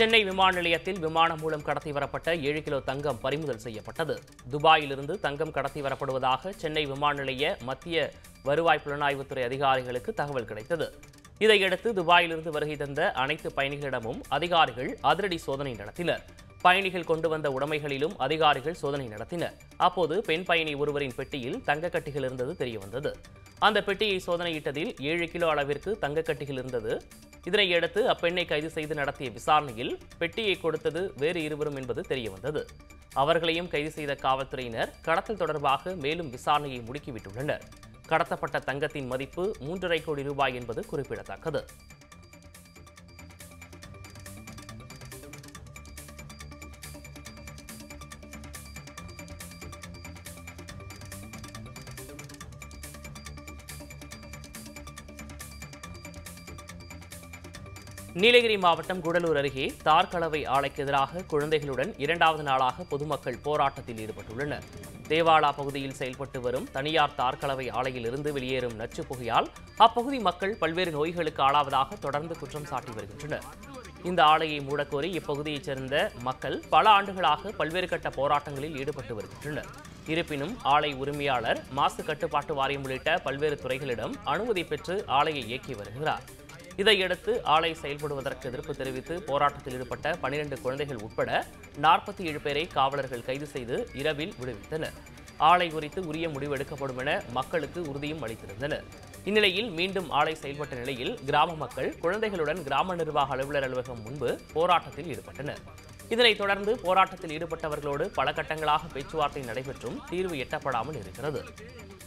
சென்னை விமான நிலையத்தில் விமானம் மூலம் கடத்தி வரப்பட்ட ஏழு கிலோ தங்கம் பறிமுதல் செய்யப்பட்டது துபாயிலிருந்து தங்கம் கடத்தி வரப்படுவதாக சென்னை விமான நிலைய மத்திய வருவாய் புலனாய்வுத்துறை அதிகாரிகளுக்கு தகவல் கிடைத்தது இதையடுத்து துபாயிலிருந்து வருகை தந்த அனைத்து பயணிகளிடமும் அதிகாரிகள் அதிரடி சோதனை நடத்தினர் பயணிகள் கொண்டு வந்த உடைமைகளிலும் அதிகாரிகள் சோதனை நடத்தினர் அப்போது பெண் பயணி ஒருவரின் பெட்டியில் தங்கக்கட்டிகள் இருந்தது தெரியவந்தது அந்த பெட்டியை சோதனையிட்டதில் ஏழு கிலோ அளவிற்கு தங்கக்கட்டிகள் இருந்தது இதனையடுத்து அப்பெண்ணை கைது செய்து நடத்திய விசாரணையில் பெட்டியை கொடுத்தது வேறு இருவரும் என்பது தெரியவந்தது அவர்களையும் கைது செய்த காவல்துறையினர் கடத்தல் தொடர்பாக மேலும் விசாரணையை முடுக்கிவிட்டுள்ளனர் கடத்தப்பட்ட தங்கத்தின் மதிப்பு மூன்றரை கோடி ரூபாய் என்பது குறிப்பிடத்தக்கது நீலகிரி மாவட்டம் கூடலூர் அருகே தார் கலவை ஆலைக்கு எதிராக குழந்தைகளுடன் இரண்டாவது நாளாக பொதுமக்கள் போராட்டத்தில் ஈடுபட்டுள்ளனர் தேவாலா பகுதியில் செயல்பட்டு வரும் தனியார் தார் கலவை ஆலையில் இருந்து வெளியேறும் நச்சு புகையால் அப்பகுதி மக்கள் பல்வேறு நோய்களுக்கு ஆளாவதாக தொடர்ந்து குற்றம் சாட்டி வருகின்றனர் இந்த ஆலையை மூடக்கோரி இப்பகுதியைச் சேர்ந்த மக்கள் பல ஆண்டுகளாக பல்வேறு கட்ட போராட்டங்களில் ஈடுபட்டு வருகின்றனர் இருப்பினும் ஆலை உரிமையாளர் மாசு கட்டுப்பாட்டு வாரியம் உள்ளிட்ட பல்வேறு துறைகளிடம் அனுமதி பெற்று ஆலையை இயக்கி வருகிறார் இதையடுத்து ஆலை செயல்படுவதற்கு எதிர்ப்பு தெரிவித்து போராட்டத்தில் ஈடுபட்ட பனிரெண்டு குழந்தைகள் உட்பட நாற்பத்தி ஏழு பேரை காவலர்கள் கைது செய்து இரவில் விடுவித்தனர் ஆலை குறித்து உரிய முடிவு எடுக்கப்படும் என மக்களுக்கு உறுதியும் அளித்திருந்தனர் இந்நிலையில் மீண்டும் ஆலை செயல்பட்ட நிலையில் கிராம மக்கள் குழந்தைகளுடன் கிராம நிர்வாக அலுவலர் அலுவலகம் முன்பு போராட்டத்தில் ஈடுபட்டனர் இதனைத் தொடர்ந்து போராட்டத்தில் ஈடுபட்டவர்களோடு பல கட்டங்களாக பேச்சுவார்த்தை நடைபெற்றும் தீர்வு எட்டப்படாமல் இருக்கிறது